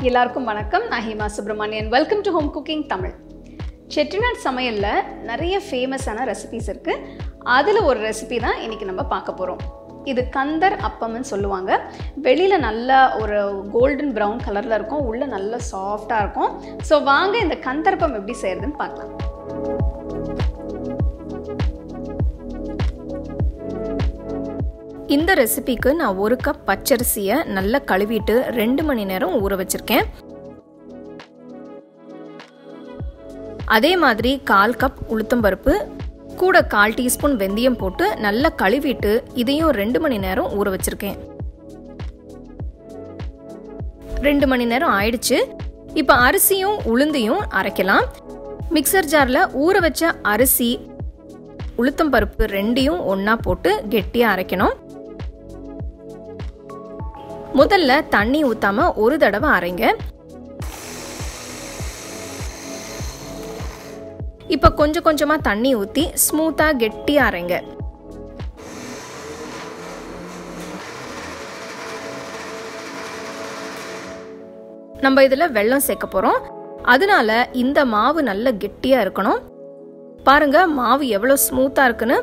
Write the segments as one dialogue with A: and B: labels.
A: எல்லாருக்கும் வணக்கம் நான் Hema Subramanian welcome to home cooking Tamil Chettinad சமையலில் நிறைய ஃபேமஸான ரெசிபிஸ் இருக்குது அதில் ஒரு ரெசிபி தான் இன்றைக்கி நம்ம பார்க்க போகிறோம் இது கந்தர் அப்பம்னு சொல்லுவாங்க வெளியில் நல்லா ஒரு கோல்டன் ப்ரௌன் கலரில் இருக்கும் உள்ளே நல்லா சாஃப்டாக இருக்கும் ஸோ வாங்க இந்த கந்தரப்பம் எப்படி செய்கிறதுன்னு பார்க்கலாம்
B: இந்த ரெசிபிக்கு நான் ஒரு கப் பச்சரிசியை நல்லா கழுவிட்டு ரெண்டு மணி நேரம் ஊற வச்சிருக்கேன் அதே மாதிரி கால் கப் உளுத்தம்பருப்பு கூட கால் டீஸ்பூன் வெந்தயம் போட்டு நல்லா கழுவிட்டு இதையும் ரெண்டு மணி நேரம் ஊற வச்சிருக்கேன் ரெண்டு மணி நேரம் ஆயிடுச்சு இப்போ அரிசியும் உளுந்தையும் அரைக்கலாம் மிக்சர் ஜாரில் ஊற வச்ச அரிசி உளுத்தம்பருப்பு ரெண்டையும் ஒன்றா போட்டு கெட்டியாக அரைக்கணும் முதல்ல தண்ணி ஊத்தாம ஒரு தடவை அரைங்க இப்ப கொஞ்சம் கொஞ்சமா தண்ணி ஊத்தி ஸ்மூத்தா கெட்டியா அரைங்க நம்ம இதுல வெள்ளம் சேர்க்க போறோம் அதனால இந்த மாவு நல்ல கெட்டியா இருக்கணும் பாருங்க மாவு எவ்வளவு ஸ்மூத்தா இருக்குன்னு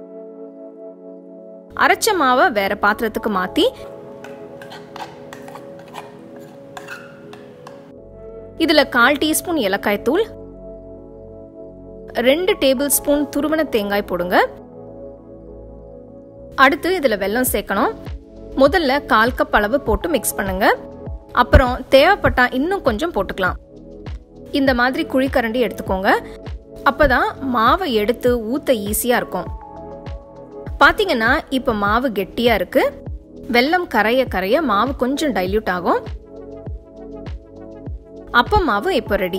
B: அரைச்ச மாவை வேற பாத்திரத்துக்கு மாத்தி இதுல கால் டீஸ்பூன் ஏலக்காய் தூள் ரெண்டு டேபிள் ஸ்பூன் துருவன தேங்காய் போடுங்க அடுத்து இதுல வெல்லம் சேர்க்கணும் முதல்ல கால் கப் அளவு போட்டு மிக்ஸ் பண்ணுங்க அப்புறம் தேவைப்பட்டா இன்னும் கொஞ்சம் போட்டுக்கலாம் இந்த மாதிரி குழிக்கரண்டி எடுத்துக்கோங்க அப்பதான் மாவை எடுத்து ஊத்த ஈஸியா இருக்கும் பாத்தீங்கன்னா இப்ப மாவு கெட்டியா இருக்கு வெல்லம் கரைய கரைய மாவு கொஞ்சம் டைல்யூட் ஆகும் அப்ப மாவு இப்போ ரெடி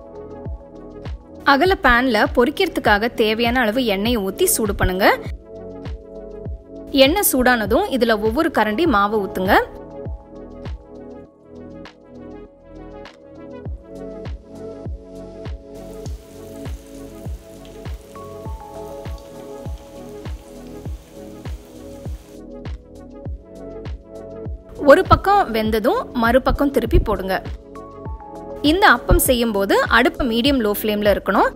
B: அகல பேன்ல பொரிக்கிறதுக்காக தேவையான அளவு எண்ணெயை ஊத்தி சூடு பண்ணுங்க எண்ணெய் சூடானதும் இதுல ஒவ்வொரு கரண்டி மாவை ஊத்துங்க ஒரு பக்கம் வெந்ததும் மறுபக்கம் திருப்பி போடுங்க இந்த அப்பம் செய்யும் போது அடுப்பு மீடியம் லோ ஃப்ளேம்ல இருக்கணும்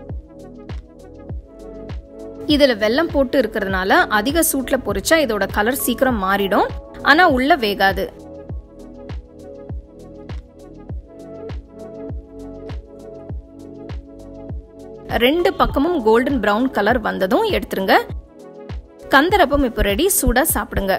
B: இதுல வெல்லம் போட்டு இருக்கிறதுனால அதிக சூட்ல பொரிச்சா இதோட கலர் சீக்கிரம் மாறிடும் ஆனா உள்ள வேகாது ரெண்டு பக்கமும் கோல்டன் பிரவுன் கலர் வந்ததும் எடுத்துருங்க கந்தரப்பம் இப்போ ரெடி சூடா சாப்பிடுங்க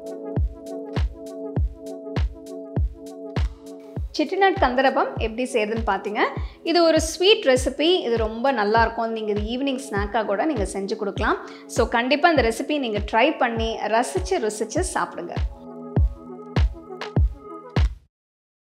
A: செட்டிநாட் கந்தரப்பம் எப்படி செய்யுதுன்னு பார்த்தீங்க இது ஒரு ஸ்வீட் ரெசிபி இது ரொம்ப நல்லாயிருக்கும் நீங்கள் இது ஈவினிங் ஸ்நாக்காக கூட நீங்கள் செஞ்சு கொடுக்கலாம் ஸோ கண்டிப்பாக இந்த ரெசிபி நீங்கள் ட்ரை பண்ணி ரசித்து ருசித்து சாப்பிடுங்க